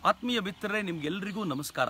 ಆತ್ಮೀಯ ಮಿತ್ರರೇ ನಿಮ್ಗೆಲ್ರಿಗೂ ನಮಸ್ಕಾರ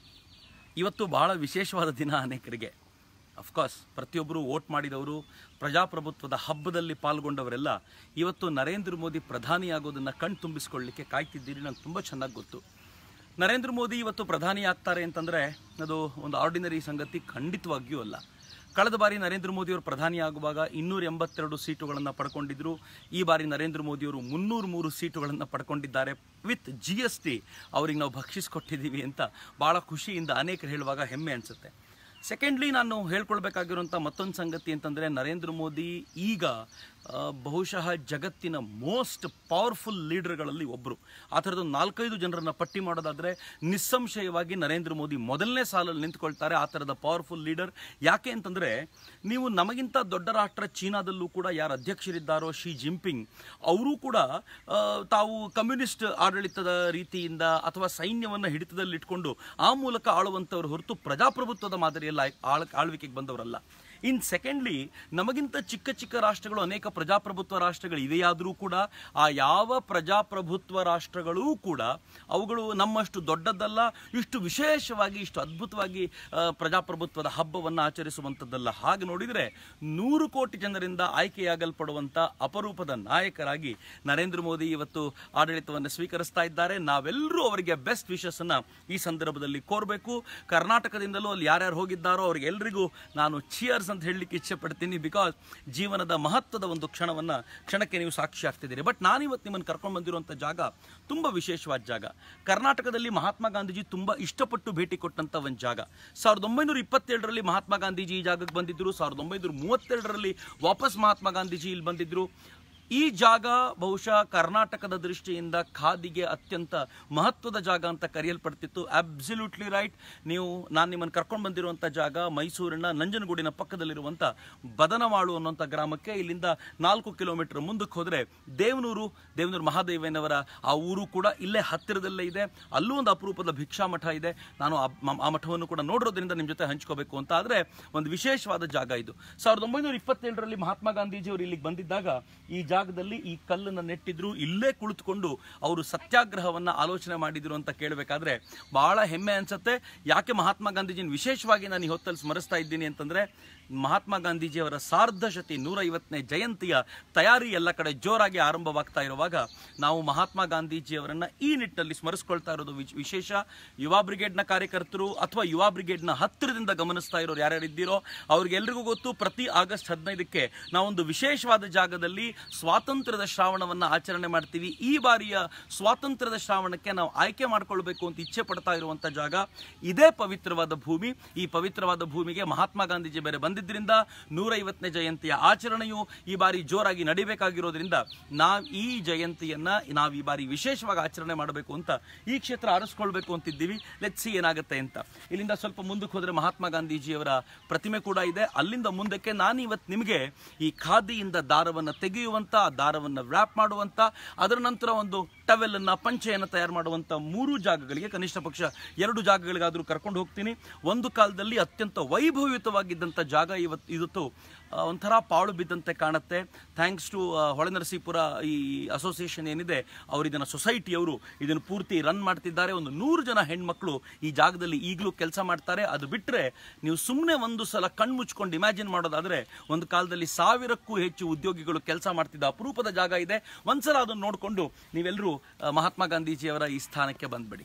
ಇವತ್ತು ಬಹಳ ವಿಶೇಷವಾದ ದಿನ ಅನೇಕರಿಗೆ ಅಫ್ಕೋರ್ಸ್ ಪ್ರತಿಯೊಬ್ಬರು ವೋಟ್ ಮಾಡಿದವರು ಪ್ರಜಾಪ್ರಭುತ್ವದ ಹಬ್ಬದಲ್ಲಿ ಪಾಲ್ಗೊಂಡವರೆಲ್ಲ ಇವತ್ತು ನರೇಂದ್ರ ಮೋದಿ ಪ್ರಧಾನಿಯಾಗೋದನ್ನು ಕಣ್ ತುಂಬಿಸ್ಕೊಳ್ಳಿಕ್ಕೆ ಕಾಯ್ತಿದ್ದೀರಿ ನಂಗೆ ತುಂಬ ಚೆನ್ನಾಗಿ ಗೊತ್ತು ನರೇಂದ್ರ ಮೋದಿ ಇವತ್ತು ಪ್ರಧಾನಿ ಆಗ್ತಾರೆ ಅಂತಂದರೆ ಅದು ಒಂದು ಆರ್ಡಿನರಿ ಸಂಗತಿ ಖಂಡಿತವಾಗಿಯೂ ಅಲ್ಲ ಕಳೆದ ಬಾರಿ ನರೇಂದ್ರ ಮೋದಿಯವರು ಪ್ರಧಾನಿ ಆಗುವಾಗ ಇನ್ನೂರ ಎಂಬತ್ತೆರಡು ಸೀಟುಗಳನ್ನು ಪಡ್ಕೊಂಡಿದ್ರು ಈ ಬಾರಿ ನರೇಂದ್ರ ಮೋದಿಯವರು ಮುನ್ನೂರ ಮೂರು ಸೀಟುಗಳನ್ನು ಪಡ್ಕೊಂಡಿದ್ದಾರೆ ವಿತ್ ಜಿ ಎಸ್ ಟಿ ಅವ್ರಿಗೆ ನಾವು ಭಕ್ಷಿಸ್ಕೊಟ್ಟಿದ್ದೀವಿ ಅಂತ ಭಾಳ ಖುಷಿಯಿಂದ ಅನೇಕರು ಹೇಳುವಾಗ ಹೆಮ್ಮೆ ಅನಿಸುತ್ತೆ ಸೆಕೆಂಡ್ಲಿ ನಾನು ಹೇಳ್ಕೊಳ್ಬೇಕಾಗಿರುವಂಥ ಮತ್ತೊಂದು ಸಂಗತಿ ಅಂತಂದರೆ ನರೇಂದ್ರ ಮೋದಿ ಈಗ ಆ, ಬಹುಶಃ ಜಗತ್ತಿನ ಮೋಸ್ಟ್ ಪವರ್ಫುಲ್ ಲೀಡರ್ಗಳಲ್ಲಿ ಒಬ್ಬರು ಆ ಥರದ ನಾಲ್ಕೈದು ಜನರನ್ನ ಪಟ್ಟಿ ಮಾಡೋದಾದರೆ ನಿಸ್ಸಂಶಯವಾಗಿ ನರೇಂದ್ರ ಮೋದಿ ಮೊದಲನೇ ಸಾಲಲ್ಲಿ ನಿಂತ್ಕೊಳ್ತಾರೆ ಆ ಥರದ ಪವರ್ಫುಲ್ ಲೀಡರ್ ಯಾಕೆ ಅಂತಂದರೆ ನೀವು ನಮಗಿಂತ ದೊಡ್ಡ ರಾಷ್ಟ್ರ ಚೀನಾದಲ್ಲೂ ಕೂಡ ಯಾರು ಅಧ್ಯಕ್ಷರಿದ್ದಾರೋ ಶಿ ಜಿಂಪಿಂಗ್ ಅವರೂ ಕೂಡ ಆ, ತಾವು ಕಮ್ಯುನಿಸ್ಟ್ ಆಡಳಿತದ ರೀತಿಯಿಂದ ಅಥವಾ ಸೈನ್ಯವನ್ನು ಹಿಡಿತದಲ್ಲಿಟ್ಕೊಂಡು ಆ ಮೂಲಕ ಆಳುವಂಥವ್ರು ಹೊರತು ಪ್ರಜಾಪ್ರಭುತ್ವದ ಮಾದರಿಯಲ್ಲಿ ಆಳ್- ಆಳ್ ಆಳ್ವಿಕೆಗೆ ಬಂದವರಲ್ಲ ಇನ್ ಸೆಕೆಂಡ್ಲಿ ನಮಗಿಂತ ಚಿಕ್ಕ ಚಿಕ್ಕ ರಾಷ್ಟ್ರಗಳು ಅನೇಕ ಪ್ರಜಾಪ್ರಭುತ್ವ ರಾಷ್ಟ್ರಗಳು ಇವೆಯಾದರೂ ಕೂಡ ಆ ಯಾವ ಪ್ರಜಾಪ್ರಭುತ್ವ ರಾಷ್ಟ್ರಗಳೂ ಕೂಡ ಅವುಗಳು ನಮ್ಮಷ್ಟು ದೊಡ್ಡದಲ್ಲ ಇಷ್ಟು ವಿಶೇಷವಾಗಿ ಇಷ್ಟು ಅದ್ಭುತವಾಗಿ ಆ, ಪ್ರಜಾಪ್ರಭುತ್ವದ ಹಬ್ಬವನ್ನು ಆಚರಿಸುವಂಥದ್ದಲ್ಲ ಹಾಗೆ ನೋಡಿದರೆ ನೂರು ಕೋಟಿ ಜನರಿಂದ ಆಯ್ಕೆಯಾಗಲ್ಪಡುವಂಥ ಅಪರೂಪದ ನಾಯಕರಾಗಿ ನರೇಂದ್ರ ಮೋದಿ ಇವತ್ತು ಆಡಳಿತವನ್ನು ಸ್ವೀಕರಿಸ್ತಾ ಇದ್ದಾರೆ ನಾವೆಲ್ಲರೂ ಅವರಿಗೆ ಬೆಸ್ಟ್ ವಿಶಸ್ ಅನ್ನ ಈ ಸಂದರ್ಭದಲ್ಲಿ ಕೋರಬೇಕು ಕರ್ನಾಟಕದಿಂದಲೂ ಅಲ್ಲಿ ಯಾರ್ಯಾರು ಹೋಗಿದ್ದಾರೋ ಅವ್ರಿಗೆಲ್ರಿಗೂ ನಾನು ಚಿಯರ್ಸ್ ಅಂತ ಹೇಳಲಿಕ್ಕೆ ಇಚ್ಛೆ ಪಡ್ತೀನಿ ಬಿಕಾಸ್ ಜೀವನದ ಮಹತ್ವದ ಒಂದು ಕ್ಷಣವನ್ನ ಕ್ಷಣಕ್ಕೆ ನೀವು ಸಾಕ್ಷಿ ಆಗ್ತಿದ್ದೀರಿ ಬಟ್ ನಾನಿವತ್ತು ನಿಮ್ಮನ್ನು ಕರ್ಕೊಂಡು ಬಂದಿರುವಂಥ ಜಾಗ ತುಂಬ ವಿಶೇಷವಾದ ಜಾಗ ಕರ್ನಾಟಕದಲ್ಲಿ ಮಹಾತ್ಮ ಗಾಂಧೀಜಿ ತುಂಬ ಇಷ್ಟಪಟ್ಟು ಭೇಟಿ ಕೊಟ್ಟಂಥ ಒಂದು ಜಾಗ ಸಾವಿರದ ಒಂಬೈನೂರ ಇಪ್ಪತ್ತೇಳರಲ್ಲಿ ಮಹಾತ್ಮ ಗಾಂಧೀಜಿ ಈ ಜಾಗಕ್ಕೆ ಬಂದಿದ್ದರು ಸಾವಿರದ ಒಂಬೈನೂರ ಮೂವತ್ತೆರಡರಲ್ಲಿ ವಾಪಸ್ ಮಹಾತ್ಮ ಗಾಂಧೀಜಿ ಇಲ್ಲಿ ಬಂದಿದ್ದರು ಈ ಜಾಗ ಬಹುಶಃ ಕರ್ನಾಟಕದ ದೃಷ್ಟಿಯಿಂದ ಖಾದಿಗೆ ಅತ್ಯಂತ ಮಹತ್ವದ ಜಾಗ ಅಂತ ಕರೆಯಲ್ಪಡ್ತಿತ್ತು ಅಬ್ಸಲ್ಯೂಟ್ಲಿ ರೈಟ್ ನೀವು ನಾನು ನಿಮ್ಮನ್ನು ಕರ್ಕೊಂಡು ಬಂದಿರುವಂಥ ಜಾಗ ಮೈಸೂರಿನ ನಂಜನಗೂಡಿನ ಪಕ್ಕದಲ್ಲಿರುವಂಥ ಬದನಮಾಳು ಅನ್ನುವಂಥ ಗ್ರಾಮಕ್ಕೆ ಇಲ್ಲಿಂದ ನಾಲ್ಕು ಕಿಲೋಮೀಟರ್ ಮುಂದಕ್ಕೆ ಹೋದರೆ ದೇವನೂರು ದೇವನೂರು ಮಹಾದೇವನವರ ಆ ಊರು ಕೂಡ ಇಲ್ಲೇ ಹತ್ತಿರದಲ್ಲೇ ಇದೆ ಅಲ್ಲೂ ಒಂದು ಅಪರೂಪದ ಭಿಕ್ಷಾ ಮಠ ಇದೆ ನಾನು ಆ ಮ- ಆ ಮಠವನ್ನು ಕೂಡ ನೋಡೋದ್ರಿಂದ ನಿಮ್ಮ ಜೊತೆ ಹಂಚ್ಕೋಬೇಕು ಅಂತ ಆದರೆ ಒಂದು ವಿಶೇಷವಾದ ಜಾಗ ಇದು ಸಾವಿರದ ಒಂಬೈನೂರ ಇಪ್ಪತ್ತೇಳರಲ್ಲಿ ಮಹಾತ್ಮ ಗಾಂಧೀಜಿಯವರು ಇಲ್ಲಿಗೆ ಬಂದಿದ್ದಾಗ ಈ ಜಾಗದಲ್ಲಿ ಈ ಕಲ್ಲನ್ನು ನೆಟ್ಟಿದ್ರು ಇಲ್ಲೇ ಕುಳಿತುಕೊಂಡು ಅವರು ಸತ್ಯಾಗ್ರಹವನ್ನ ಆಲೋಚನೆ ಮಾಡಿದ್ರು ಅಂತ ಕೇಳಬೇಕಾದ್ರೆ ಬಹಳ ಹೆಮ್ಮೆ ಅನ್ಸುತ್ತೆ ಯಾಕೆ ಮಹಾತ್ಮ ಗಾಂಧೀಜಿನ ವಿಶೇಷವಾಗಿ ನಾನು ಈ ಹೊತ್ತಲ್ಲಿ ಸ್ಮರಿಸ್ತಾ ಇದ್ದೀನಿ ಅಂತಂದ್ರೆ ಮಹಾತ್ಮ ಗಾಂಧೀಜಿಯವರ ಸಾರ್ಧಶತಿ ನೂರೈವತ್ತನೇ ಜಯಂತಿಯ ತಯಾರಿ ಎಲ್ಲ ಕಡೆ ಜೋರಾಗಿ ಆರಂಭವಾಗ್ತಾ ಇರುವಾಗ ನಾವು ಮಹಾತ್ಮ ಗಾಂಧೀಜಿಯವರನ್ನ ಈ ನಿಟ್ಟಿನಲ್ಲಿ ಸ್ಮರಿಸ್ಕೊಳ್ತಾ ಇರೋದು ವಿಶ್- ವಿಶೇಷ ಯುವ ಬ್ರಿಗೇಡ್ನ ಕಾರ್ಯಕರ್ತರು ಅಥವಾ ಯುವ ಬ್ರಿಗೇಡ್ನ ಹತ್ತಿರದಿಂದ ಗಮನಿಸ್ತಾ ಇರೋರು ಯಾರ್ಯಾರಿದ್ದೀರೋ ಅವ್ರಿಗೆಲ್ರಿಗೂ ಗೊತ್ತು ಪ್ರತಿ ಆಗಸ್ಟ್ ಹದಿನೈದಕ್ಕೆ ನಾವೊಂದು ವಿಶೇಷವಾದ ಜಾಗದಲ್ಲಿ ಸ್ವಾತಂತ್ರ್ಯದ ಶ್ರಾವಣವನ್ನು ಆಚರಣೆ ಮಾಡ್ತೀವಿ ಈ ಬಾರಿಯ ಸ್ವಾತಂತ್ರ್ಯದ ಶ್ರಾವಣಕ್ಕೆ ನಾವು ಆಯ್ಕೆ ಮಾಡ್ಕೊಳ್ಬೇಕು ಅಂತ ಇಚ್ಛೆ ಪಡ್ತಾ ಇರುವಂಥ ಜಾಗ ಇದೇ ಪವಿತ್ರವಾದ ಭೂಮಿ ಈ ಪವಿತ್ರವಾದ ಭೂಮಿಗೆ ಮಹಾತ್ಮ ಗಾಂಧೀಜಿ ಬೇರೆ ಬಂದಿದ್ದರಿಂದ ನೂರೈವತ್ತನೇ ಜಯಂತಿಯ ಆಚರಣೆಯು ಈ ಬಾರಿ ಜೋರಾಗಿ ನಡಿಬೇಕಾಗಿರೋದ್ರಿಂದ ನಾವು ಈ ಜಯಂತಿಯನ್ನ ನಾವು ಈ ಬಾರಿ ವಿಶೇಷವಾಗಿ ಆಚರಣೆ ಮಾಡಬೇಕು ಅಂತ ಈ ಕ್ಷೇತ್ರ ಆರಿಸ್ಕೊಳ್ಬೇಕು ಅಂತಿದ್ದೀವಿ ಲೆಟ್ಸಿ ಏನಾಗುತ್ತೆ ಅಂತ ಇಲ್ಲಿಂದ ಸ್ವಲ್ಪ ಮುಂದಕ್ಕೆ ಹೋದ್ರೆ ಮಹಾತ್ಮ ಗಾಂಧೀಜಿಯವರ ಪ್ರತಿಮೆ ಕೂಡ ಇದೆ ಅಲ್ಲಿಂದ ಮುಂದಕ್ಕೆ ನಾನು ಇವತ್ತು ನಿಮಗೆ ಈ ಖಾದಿಯಿಂದ ದಾರವನ್ನು ತೆಗೆಯುವಂತ ಆ ದಾರವನ್ನು ವ್ರ್ಯಾಪ್ ಮಾಡುವಂತ ಅದರ ನಂತರ ಒಂದು ಟವೆಲ್ ಅನ್ನ ಪಂಚೆಯನ್ನು ತಯಾರು ಮಾಡುವಂತ ಮೂರು ಜಾಗಗಳಿಗೆ ಕನಿಷ್ಠ ಪಕ್ಷ ಎರಡು ಜಾಗಗಳಿಗಾದ್ರೂ ಕರ್ಕೊಂಡು ಹೋಗ್ತೀನಿ ಒಂದು ಕಾಲದಲ್ಲಿ ಅತ್ಯಂತ ವೈಭವಯುತವಾಗಿದ್ದಂಥ ಜಾಗ ಇವತ್ತು ಇವತ್ತು ಆ, ಒಂಥರ ಪಾಳು ಬಿದ್ದಂತೆ ಕಾಣುತ್ತೆ ಥ್ಯಾಂಕ್ಸ್ ಟು ಹೊಳೆನರಸೀಪುರ ಈ ಅಸೋಸಿಯೇಷನ್ ಏನಿದೆ ಅವರು ಇದನ್ನು ಸೊಸೈಟಿಯವರು ಇದನ್ನು ಪೂರ್ತಿ ರನ್ ಮಾಡ್ತಿದ್ದಾರೆ ಒಂದು ನೂರು ಜನ ಹೆಣ್ಮಕ್ಳು ಈ ಜಾಗದಲ್ಲಿ ಈಗಲೂ ಕೆಲಸ ಮಾಡ್ತಾರೆ ಅದು ಬಿಟ್ಟರೆ ನೀವು ಸುಮ್ಮನೆ ಒಂದು ಸಲ ಕಣ್ಣು ಮುಚ್ಕೊಂಡು ಇಮ್ಯಾಜಿನ್ ಮಾಡೋದಾದ್ರೆ ಒಂದು ಕಾಲದಲ್ಲಿ ಸಾವಿರಕ್ಕೂ ಹೆಚ್ಚು ಉದ್ಯೋಗಿಗಳು ಕೆಲಸ ಮಾಡ್ತಿದ್ದ ಅಪರೂಪದ ಜಾಗ ಇದೆ ಒಂದ್ಸಲ ಅದನ್ನು ನೋಡಿಕೊಂಡು ನೀವೆಲ್ಲರೂ ಆ, ಮಹಾತ್ಮ ಗಾಂಧೀಜಿಯವರ ಈ ಸ್ಥಾನಕ್ಕೆ ಬಂದ್ಬಿಡಿ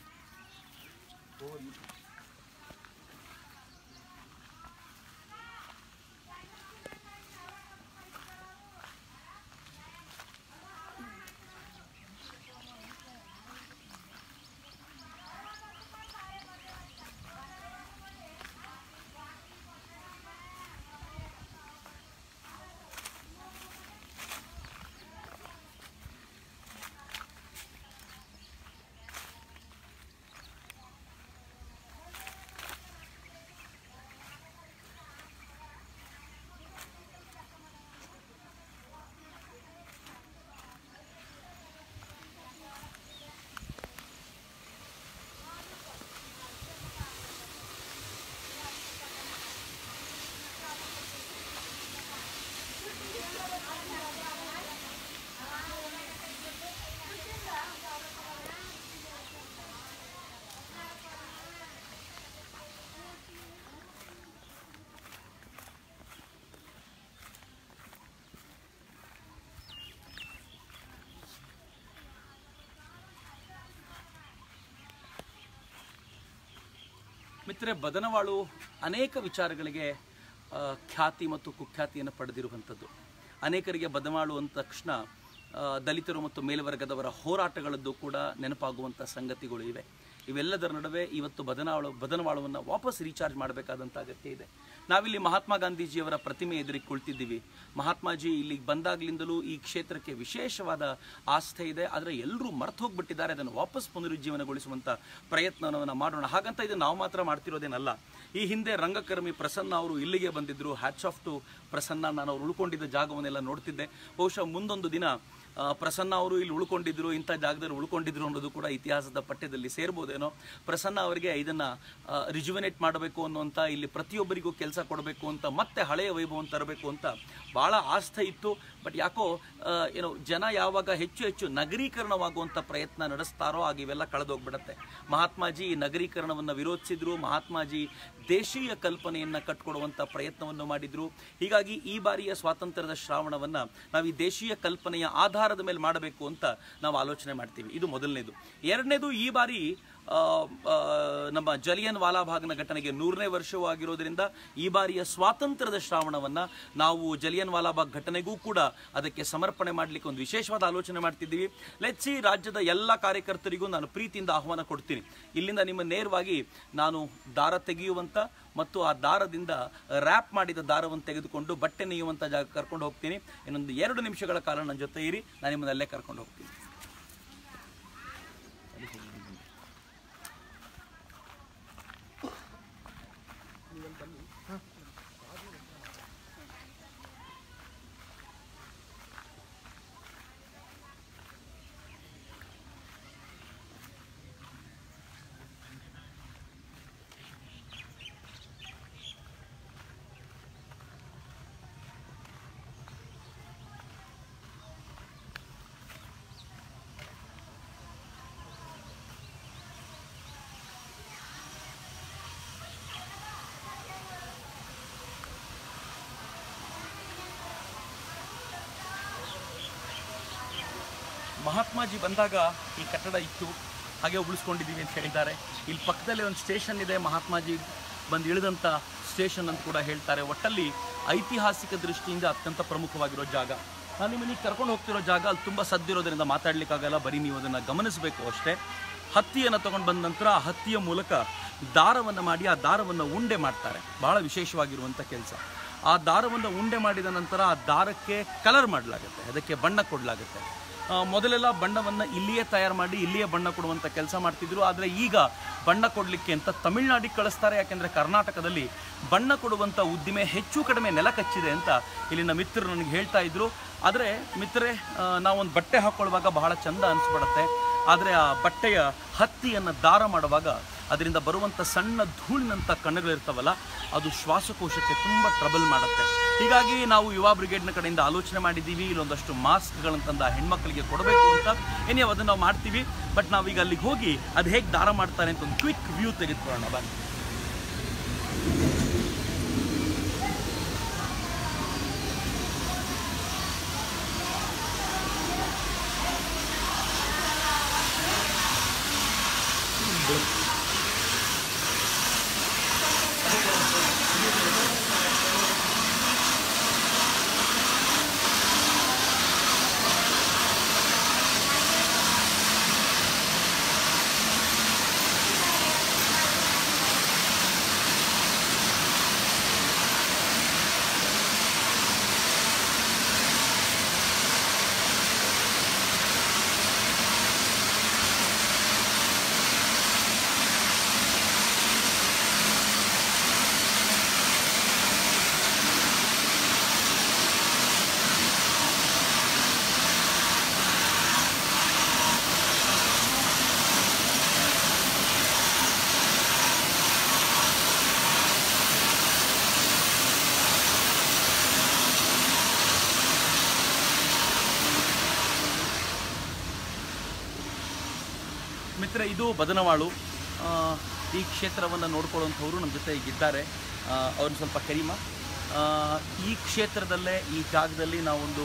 ಮಿತ್ರರೆ ಬದನವಾಳು ಅನೇಕ ವಿಚಾರಗಳಿಗೆ ಆ, ಖ್ಯಾತಿ ಮತ್ತು ಕುಖ್ಯಾತಿಯನ್ನು ಪಡೆದಿರುವಂಥದ್ದು ಅನೇಕರಿಗೆ ಬದನವಾಳು ಅಂದ ತಕ್ಷಣ ಆ, ದಲಿತರು ಮತ್ತು ಮೇಲ್ವರ್ಗದವರ ಹೋರಾಟಗಳದ್ದು ಕೂಡ ನೆನಪಾಗುವಂಥ ಸಂಗತಿಗಳು ಇವೆ ಇವೆಲ್ಲದರ ನಡುವೆ ಇವತ್ತು ಬದನಾಳು ಬದನವಾಳವನ್ನು ವಾಪಸ್ ರೀಚಾರ್ಜ್ ಮಾಡಬೇಕಾದಂಥ ಅಗತ್ಯ ಇದೆ ನಾವಿಲ್ಲಿ ಮಹಾತ್ಮ ಗಾಂಧೀಜಿಯವರ ಪ್ರತಿಮೆ ಎದುರಿಗೆ ಕುಳಿತಿದ್ದೀವಿ ಮಹಾತ್ಮಾಜಿ ಇಲ್ಲಿಗೆ ಬಂದಾಗ್ಲಿಂದಲೂ ಈ ಕ್ಷೇತ್ರಕ್ಕೆ ವಿಶೇಷವಾದ ಆಸ್ಥೆ ಇದೆ ಆದರೆ ಎಲ್ಲರೂ ಮರ್ತು ಹೋಗ್ಬಿಟ್ಟಿದ್ದಾರೆ ಅದನ್ನು ವಾಪಸ್ ಪುನರುಜ್ಜೀವನಗೊಳಿಸುವಂಥ ಪ್ರಯತ್ನವನ್ನು ಮಾಡೋಣ ಹಾಗಂತ ಇದು ನಾವು ಮಾತ್ರ ಮಾಡ್ತಿರೋದೇನಲ್ಲ ಈ ಹಿಂದೆ ರಂಗಕರ್ಮಿ ಪ್ರಸನ್ನ ಅವರು ಇಲ್ಲಿಗೆ ಬಂದಿದ್ರು ಹ್ಯಾಟ್ಸ್ ಆಫ್ ಟು ಪ್ರಸನ್ನ ನಾನು ಅವ್ರು ಉಳ್ಕೊಂಡಿದ್ದ ಜಾಗವನ್ನೆಲ್ಲ ನೋಡ್ತಿದ್ದೆ ಬಹುಶಃ ಮುಂದೊಂದು ದಿನ ಆ, ಪ್ರಸನ್ನ ಅವರು ಇಲ್ಲಿ ಉಳ್ಕೊಂಡಿದ್ರು ಇಂಥ ಜಾಗದಲ್ಲಿ ಉಳ್ಕೊಂಡಿದ್ರು ಅನ್ನೋದು ಕೂಡ ಇತಿಹಾಸದ ಪಠ್ಯದಲ್ಲಿ ಸೇರ್ಬೋದೇನೋ ಪ್ರಸನ್ನ ಅವರಿಗೆ ಇದನ್ನ ರಿಜುವನೇಟ್ ಮಾಡಬೇಕು ಅನ್ನುವಂಥ ಇಲ್ಲಿ ಪ್ರತಿಯೊಬ್ಬರಿಗೂ ಕೆಲಸ ಕೊಡಬೇಕು ಅಂತ ಮತ್ತೆ ಹಳೆಯ ವೈಭವವನ್ನು ತರಬೇಕು ಅಂತ ಬಹಳ ಆಸ್ಥೆ ಇತ್ತು ಬಟ್ ಯಾಕೋ ಆ, ಏನೋ ಜನ ಯಾವಾಗ ಹೆಚ್ಚು ಹೆಚ್ಚು ನಗರೀಕರಣವಾಗುವಂಥ ಪ್ರಯತ್ನ ನಡೆಸ್ತಾರೋ ಆಗ ಇವೆಲ್ಲ ಕಳೆದೋಗ್ಬಿಡತ್ತೆ ಮಹಾತ್ಮಾಜಿ ಈ ನಗರೀಕರಣವನ್ನು ವಿರೋಧಿಸಿದ್ರು ಮಹಾತ್ಮಾಜಿ ದೇಶೀಯ ಕಲ್ಪನೆಯನ್ನ ಕಟ್ಕೊಡುವಂಥ ಪ್ರಯತ್ನವನ್ನು ಮಾಡಿದ್ರು ಹೀಗಾಗಿ ಈ ಬಾರಿಯ ಸ್ವಾತಂತ್ರ್ಯದ ಶ್ರಾವಣವನ್ನ ನಾವು ಈ ದೇಶೀಯ ಕಲ್ಪನೆಯ ಆಧಾರದ ಮೇಲೆ ಮಾಡಬೇಕು ಅಂತ ನಾವು ಆಲೋಚನೆ ಮಾಡ್ತೀವಿ ಇದು ಮೊದಲನೇದು ಎರಡನೇದು ಈ ಬಾರಿ ಆ, ಆ, ನಮ್ಮ ಜಲಿಯನ್ ವಾಲಾಬಾಗ್ನ ಘಟನೆಗೆ ನೂರನೇ ವರ್ಷವೂ ಆಗಿರೋದ್ರಿಂದ ಈ ಬಾರಿಯ ಸ್ವಾತಂತ್ರ್ಯದ ಶ್ರಾವಣವನ್ನ ನಾವು ಜಲಿಯನ್ ವಾಲಾಬಾಗ್ ಘಟನೆಗೂ ಕೂಡ ಅದಕ್ಕೆ ಸಮರ್ಪಣೆ ಮಾಡಲಿಕ್ಕೆ ಒಂದು ವಿಶೇಷವಾದ ಆಲೋಚನೆ ಮಾಡ್ತಿದ್ದೀವಿ ಲೆಟ್ಸಿ ರಾಜ್ಯದ ಎಲ್ಲ ಕಾರ್ಯಕರ್ತರಿಗೂ ನಾನು ಪ್ರೀತಿಯಿಂದ ಆಹ್ವಾನ ಕೊಡ್ತೀನಿ ಇಲ್ಲಿಂದ ನಿಮ್ಮ ನೇರವಾಗಿ ನಾನು ದಾರ ತೆಗೆಯುವಂತ ಮತ್ತು ಆ ದಾರದಿಂದ ರ್ಯಾಪ್ ಮಾಡಿದ ದಾರವನ್ನು ತೆಗೆದುಕೊಂಡು ಬಟ್ಟೆ ನೇಯುವಂತ ಜಾಗ ಕರ್ಕೊಂಡು ಹೋಗ್ತೀನಿ ಇನ್ನೊಂದು ಎರಡು ನಿಮಿಷಗಳ ಕಾಲ ನನ್ನ ಜೊತೆ ಇರಿ ನಾನು ನಿಮ್ಮನ್ನ ಅಲ್ಲೇ ಕರ್ಕೊಂಡು ಹೋಗ್ತೀನಿ ಮಹಾತ್ಮಾಜಿ ಬಂದಾಗ ಈ ಕಟ್ಟಡ ಇತ್ತು ಹಾಗೆ ಉಳಿಸ್ಕೊಂಡಿದ್ದೀವಿ ಅಂತ ಹೇಳಿದ್ದಾರೆ ಇಲ್ಲಿ ಪಕ್ಕದಲ್ಲಿ ಒಂದು ಸ್ಟೇಷನ್ ಇದೆ ಮಹಾತ್ಮಾಜಿ ಬಂದು ಇಳಿದಂಥ ಸ್ಟೇಷನ್ ಅಂತ ಕೂಡ ಹೇಳ್ತಾರೆ ಒಟ್ಟಲ್ಲಿ ಐತಿಹಾಸಿಕ ದೃಷ್ಟಿಯಿಂದ ಅತ್ಯಂತ ಪ್ರಮುಖವಾಗಿರೋ ಜಾಗ ನಾನು ನಿಮ್ಮನ್ನ ಈಗ ಕರ್ಕೊಂಡು ಹೋಗ್ತಿರೋ ಜಾಗ ಅಲ್ಲಿ ತುಂಬ ಸದ್ದಿರೋದ್ರಿಂದ ಮಾತಾಡ್ಲಿಕ್ಕಾಗಲ್ಲ ಬರೀ ನೀವು ಅದನ್ನು ಗಮನಿಸಬೇಕು ಅಷ್ಟೇ ಹತ್ತಿಯನ್ನು ತಗೊಂಡು ಬಂದ ನಂತರ ಆ ಹತ್ತಿಯ ಮೂಲಕ ದಾರವನ್ನು ಮಾಡಿ ಆ ದಾರವನ್ನು ಉಂಡೆ ಮಾಡ್ತಾರೆ ಬಹಳ ವಿಶೇಷವಾಗಿರುವಂಥ ಕೆಲಸ ಆ ದಾರವನ್ನು ಉಂಡೆ ಮಾಡಿದ ನಂತರ ಆ ದಾರಕ್ಕೆ ಕಲರ್ ಮಾಡಲಾಗುತ್ತೆ ಅದಕ್ಕೆ ಬಣ್ಣ ಕೊಡಲಾಗುತ್ತೆ ಆ, ಮೊದಲೆಲ್ಲ ಬಣ್ಣವನ್ನು ಇಲ್ಲಿಯೇ ತಯಾರು ಮಾಡಿ ಇಲ್ಲಿಯೇ ಬಣ್ಣ ಕೊಡುವಂಥ ಕೆಲಸ ಮಾಡ್ತಿದ್ರು ಆದರೆ ಈಗ ಬಣ್ಣ ಕೊಡಲಿಕ್ಕೆ ಅಂತ ತಮಿಳ್ನಾಡಿಗೆ ಕಳಿಸ್ತಾರೆ ಯಾಕೆಂದರೆ ಕರ್ನಾಟಕದಲ್ಲಿ ಬಣ್ಣ ಕೊಡುವಂಥ ಉದ್ದಿಮೆ ಹೆಚ್ಚು ಕಡಿಮೆ ನೆಲ ಕಚ್ಚಿದೆ ಅಂತ ಇಲ್ಲಿನ ಮಿತ್ರರು ನನಗೆ ಹೇಳ್ತಾ ಇದ್ರು ಆದರೆ ಮಿತ್ರರೇ ಆ, ನಾವೊಂದು ಬಟ್ಟೆ ಹಾಕ್ಕೊಳ್ಳುವಾಗ ಬಹಳ ಚಂದ ಅನಿಸ್ಬಿಡತ್ತೆ ಆದರೆ ಆ ಬಟ್ಟೆಯ ಹತ್ತಿಯನ್ನು ದಾರ ಮಾಡುವಾಗ ಅದರಿಂದ ಬರುವಂಥ ಸಣ್ಣ ಧೂಳಿನಂಥ ಕಣಗಳಿರ್ತಾವಲ್ಲ ಅದು ಶ್ವಾಸಕೋಶಕ್ಕೆ ತುಂಬ ಟ್ರಬಲ್ ಮಾಡುತ್ತೆ ಹೀಗಾಗಿ ನಾವು ಯುವ ಬ್ರಿಗೇಡ್ನ ಕಡೆಯಿಂದ ಆಲೋಚನೆ ಮಾಡಿದ್ದೀವಿ ಇಲ್ಲೊಂದಷ್ಟು ಮಾಸ್ಕ್ಗಳಂತಂದ ಹೆಣ್ಮಕ್ಳಿಗೆ ಕೊಡಬೇಕು ಅಂತ ಏನೇ ಅದನ್ನು ನಾವು ಮಾಡ್ತೀವಿ ಬಟ್ ನಾವೀಗ ಅಲ್ಲಿಗೆ ಹೋಗಿ ಅದು ಹೇಗೆ ದಾರ ಮಾಡ್ತಾರೆ ಅಂತ ಒಂದು ಕ್ವಿಕ್ ವ್ಯೂ ತೆಗೆದುಕೊಳ್ಳೋಣ ಬನ್ನಿ ಮಿತ್ರ ಇದು ಬದನವಾಳು ಆ, ಈ ಕ್ಷೇತ್ರವನ್ನು ನೋಡ್ಕೊಳ್ಳುವಂಥವ್ರು ನಮ್ಮ ಜೊತೆ ಈಗಿದ್ದಾರೆ ಅವ್ರನ್ನ ಸ್ವಲ್ಪ ಕರಿಮ ಆ, ಈ ಕ್ಷೇತ್ರದಲ್ಲೇ ಈ ಜಾಗದಲ್ಲಿ ನಾವೊಂದು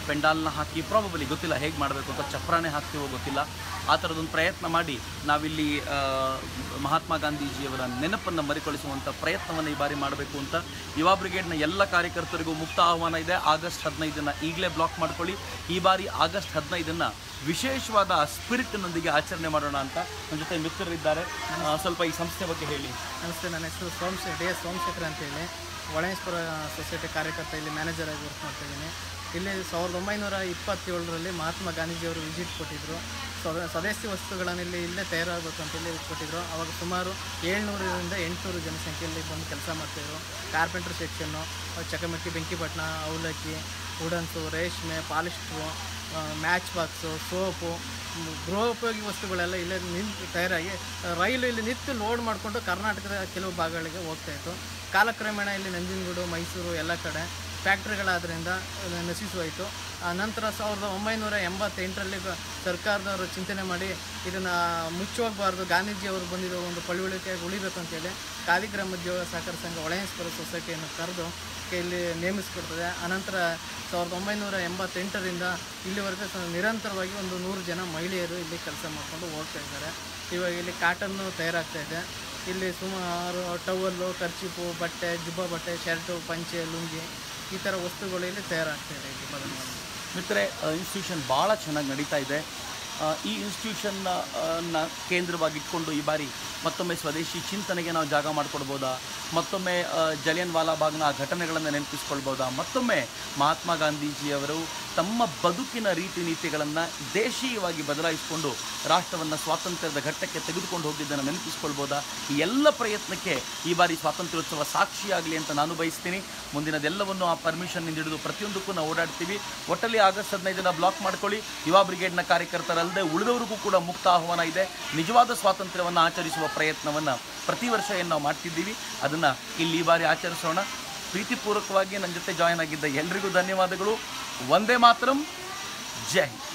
ಪೆಂಡಾಲ್ನ ಹಾಕಿ ಪ್ರಾಬಬಲಿ ಗೊತ್ತಿಲ್ಲ ಹೇಗೆ ಮಾಡಬೇಕು ಅಂತ ಚಪ್ರಾನೇ ಹಾಕ್ತೀವೋ ಗೊತ್ತಿಲ್ಲ ಆ ಥರದೊಂದು ಪ್ರಯತ್ನ ಮಾಡಿ ನಾವಿಲ್ಲಿ ಆ, ಮಹಾತ್ಮ ಗಾಂಧೀಜಿಯವರ ನೆನಪನ್ನು ಮರಿಕಳಿಸುವಂಥ ಪ್ರಯತ್ನವನ್ನು ಈ ಬಾರಿ ಮಾಡಬೇಕು ಅಂತ ಯುವ ಬ್ರಿಗೇಡ್ನ ಎಲ್ಲ ಕಾರ್ಯಕರ್ತರಿಗೂ ಮುಕ್ತ ಆಹ್ವಾನ ಇದೆ ಆಗಸ್ಟ್ ಹದಿನೈದನ್ನು ಈಗಲೇ ಬ್ಲಾಕ್ ಮಾಡ್ಕೊಳ್ಳಿ ಈ ಬಾರಿ ಆಗಸ್ಟ್ ಹದಿನೈದನ್ನು ವಿಶೇಷವಾದ ಸ್ಪಿರಿಟ್ನೊಂದಿಗೆ ಆಚರಣೆ ಮಾಡೋಣ ಅಂತ ನನ್ನ ಜೊತೆ ಮಿತ್ರರಿದ್ದಾರೆ ಆ, ಸ್ವಲ್ಪ ಈ ಸಂಸ್ಥೆ ಬಗ್ಗೆ ಹೇಳಿ ನಮಸ್ತೆ ನನ್ನ ಹೆಸರು ಸೋಮಶೇಖರ್ ಡಿ ಎಸ್ ಸೋಮಶೇಖರ್ ಅಂತೇಳಿ ಒಳೇಶ್ವರ ಸೊಸೈಟಿ ಕಾರ್ಯಕರ್ತ ಇಲ್ಲಿ ಮ್ಯಾನೇಜರ್ ಆಗಿ ವರ್ಕ್ ಮಾಡ್ತಾ ಇದ್ದೀನಿ ಇಲ್ಲಿ ಸಾವಿರದ ಒಂಬೈನೂರ ಇಪ್ಪತ್ತೇಳರಲ್ಲಿ ಮಹಾತ್ಮ ಗಾಂಧೀಜಿಯವರು ವಿಸಿಟ್ ಕೊಟ್ಟಿದ್ದರು ಸ್ವದ ಸ್ವದೇಶಿ ವಸ್ತುಗಳನ್ನು ಇಲ್ಲಿ ಇಲ್ಲೇ ತಯಾರಾಗಬೇಕು ಅಂತೇಳಿ ಕೊಟ್ಟಿದ್ದರು ಅವಾಗ ಸುಮಾರು ಏಳ್ನೂರರಿಂದ ಎಂಟುನೂರು ಜನಸಂಖ್ಯೆಯಲ್ಲಿ ಬಂದು ಕೆಲಸ ಮಾಡ್ತಾಯಿದ್ರು ಕಾರ್ಪೆಂಟ್ರ್ ಸೆಕ್ಷನ್ನು ಚಕಮಕಿ ಬೆಂಕಿಪಟ್ಟಣ ಅವಲಕ್ಕಿ ವುಡನ್ಸು ರೇಷ್ಮೆ ಪಾಲಿಸ್ಟ್ರು ಮ್ಯಾಚ್ ಬಾಕ್ಸು ಸೋಪು ಮ್, ಗೃಹೋಪಯೋಗಿ ವಸ್ತುಗಳೆಲ್ಲ ಇಲ್ಲೇ ನಿಂತು ತಯಾರಾಗಿ ರೈಲು ಇಲ್ಲಿ ನಿಂತು ಲೋಡ್ ಮಾಡಿಕೊಂಡು ಕರ್ನಾಟಕದ ಕೆಲವು ಭಾಗಗಳಿಗೆ ಹೋಗ್ತಾ ಇತ್ತು ಕಾಲಕ್ರಮೇಣ ಇಲ್ಲಿ ನಂಜನಗೂಡು ಮೈಸೂರು ಎಲ್ಲ ಕಡೆ ಫ್ಯಾಕ್ಟ್ರಿಗಳಾದ್ರಿಂದ ಅದು ನಶಿಸುವಾಯಿತು ಆ ನಂತರ ಸಾವಿರದ ಒಂಬೈನೂರ ಎಂಬತ್ತೆಂಟರಲ್ಲಿ ಗ- ಸರ್ಕಾರದವರು ಚಿಂತನೆ ಮಾಡಿ ಇದನ್ನು ಮುಚ್ಚೋಗಬಾರ್ದು ಗಾಂಧೀಜಿಯವರು ಬಂದಿರೋ ಒಂದು ಪಳುವಳಿಕೆಯಾಗಿ ಉಳಿಬೇಕು ಅಂತೇಳಿ ಖಾದಿ ಗ್ರಾಮೋದ್ಯೋಗ ಸಹಕಾರ ಸಂಘ ಒಳಯನ್ಸ್ಪುರ ಸೊಸೈಟಿಯನ್ನು ಕರೆದು ಇಲ್ಲಿ ನೇಮಿಸಿಕೊಡ್ತದೆ ಅನಂತರ ಸಾವಿರದ ಒಂಬೈನೂರ ಎಂಬತ್ತೆಂಟರಿಂದ ಇಲ್ಲಿವರೆಗೂ ಸ- ನಿರಂತರವಾಗಿ ಒಂದು ನೂರು ಜನ ಮಹಿಳೆಯರು ಇಲ್ಲಿ ಕೆಲಸ ಮಾಡಿಕೊಂಡು ಹೋಗ್ತಾ ಇದ್ದಾರೆ ಇವಾಗ ಇಲ್ಲಿ ಕಾಟನ್ನು ತಯಾರಾಗ್ತಾ ಇದೆ ಇಲ್ಲಿ ಸುಮಾರು ಟವಲ್ಲು ಕರ್ಚಿಪು ಬಟ್ಟೆ ಜುಬ್ಬ ಬಟ್ಟೆ ಶರ್ಟು ಪಂಚೆ ಲುಂಗಿ ಈ ಥರ ವಸ್ತುಗಳು ಇಲ್ಲಿ ತಯಾರಾಗ್ತಾ ಇದೆ ಇಲ್ಲಿ ಬದಲಾವಣೆ ಮಿತ್ರರೆ ಇನ್ಸ್ಟಿಟ್ಯೂಷನ್ ಭಾಳ ಚೆನ್ನಾಗಿ ನಡೀತಾ ಇದೆ ಆ, ಈ ಇನ್ಸ್ಟಿಟ್ಯೂಷನ್ನ ನ ಕೇಂದ್ರವಾಗಿ ಇಟ್ಕೊಂಡು ಈ ಬಾರಿ ಮತ್ತೊಮ್ಮೆ ಸ್ವದೇಶಿ ಚಿಂತನೆಗೆ ನಾವು ಜಾಗ ಮಾಡಿಕೊಡ್ಬೋದಾ ಮತ್ತೊಮ್ಮೆ ಆ, ಜಲಿಯನ್ ವಾಲಾಬಾಗ್ನ ಆ ಘಟನೆಗಳನ್ನು ನೆನಪಿಸ್ಕೊಳ್ಬೋದಾ ಮತ್ತೊಮ್ಮೆ ಮಹಾತ್ಮ ಗಾಂಧೀಜಿಯವರು ತಮ್ಮ ಬದುಕಿನ ರೀತಿ ನೀತಿಗಳನ್ನು ದೇಶೀಯವಾಗಿ ಬದಲಾಯಿಸಿಕೊಂಡು ರಾಷ್ಟ್ರವನ್ನು ಸ್ವಾತಂತ್ರ್ಯದ ಘಟ್ಟಕ್ಕೆ ತೆಗೆದುಕೊಂಡು ಹೋಗಿದ್ದನ್ನು ನೆನಪಿಸ್ಕೊಳ್ಬೋದಾ ಈ ಎಲ್ಲ ಪ್ರಯತ್ನಕ್ಕೆ ಈ ಬಾರಿ ಸ್ವಾತಂತ್ರ್ಯೋತ್ಸವ ಸಾಕ್ಷಿಯಾಗಲಿ ಅಂತ ನಾನು ಬಯಸ್ತೀನಿ ಮುಂದಿನದೆಲ್ಲವನ್ನು ಆ ಪರ್ಮಿಷನ್ನಿಂದ ಹಿಡಿದು ಪ್ರತಿಯೊಂದಕ್ಕೂ ನಾವು ಓಡಾಡ್ತೀವಿ ಒಟ್ಟಲ್ಲಿ ಆಗಸ್ಟ್ ಹದಿನೈದನ ಬ್ಲಾಕ್ ಮಾಡ್ಕೊಳ್ಳಿ ಯುವ ಬ್ರಿಗೇಡ್ನ ಕಾರ್ಯಕರ್ತರಲ್ಲದೆ ಉಳಿದವರಿಗೂ ಕೂಡ ಮುಕ್ತ ಆಹ್ವಾನ ಇದೆ ನಿಜವಾದ ಸ್ವಾತಂತ್ರ್ಯವನ್ನು ಆಚರಿಸುವ ಪ್ರಯತ್ನವನ್ನು ಪ್ರತಿ ವರ್ಷ ಏನು ನಾವು ಮಾಡ್ತಿದ್ದೀವಿ ಅದನ್ನು ಇಲ್ಲಿ ಈ ಬಾರಿ ಆಚರಿಸೋಣ ಪ್ರೀತಿಪೂರ್ವಕವಾಗಿ ನನ್ನ ಜೊತೆ ಜಾಯ್ನ್ ಆಗಿದ್ದ ಎಲ್ರಿಗೂ ಧನ್ಯವಾದಗಳು ಒಂದೇ ಮಾತರಂ ಜೈ ಹಿಂದ್